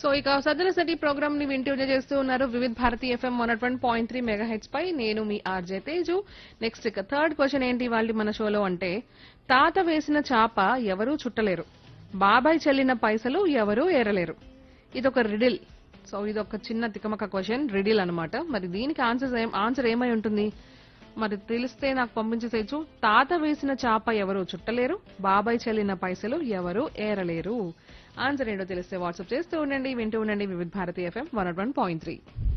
so ఇక సదన సటి programme ని వింటూ చేస్తూ ఉన్నారు Vividh Bharati FM one one point three mega హెచ్ పై నేను మీ ఆర్జే తేజు నెక్స్ట్ ఇక థర్డ్ క్వశ్చన్ ఏంటి వాళ్ళ మన షోలో అంటే తాత వేసిన చాప ఎవరూ చుట్టలేరు బాబాయ్ చెల్లిన పైసలు ఎవరూ ఏరలేరు ఇదొక రిడిల్ సో ఇదొక చిన్న తికమక క్వశ్చన్ రిడిల్ అన్నమాట మరి దీనికి ఆన్సర్ ఆన్సర్ ఏమై ఉంటుంది మరి తెలిస్తే నాకు పంపించేసేయచ్చు తాత వేసిన చాప ఎవరు చుట్టలేరు బాబాయ్ చెల్లిన పైసలు ఎవరు ఏరలేరు ఆన్సర్ ఏంటో తెలిస్తే వాట్సాప్ చేస్తూ ఉండండి వింటూ ఉండండి Vividh Bharati FM one one point three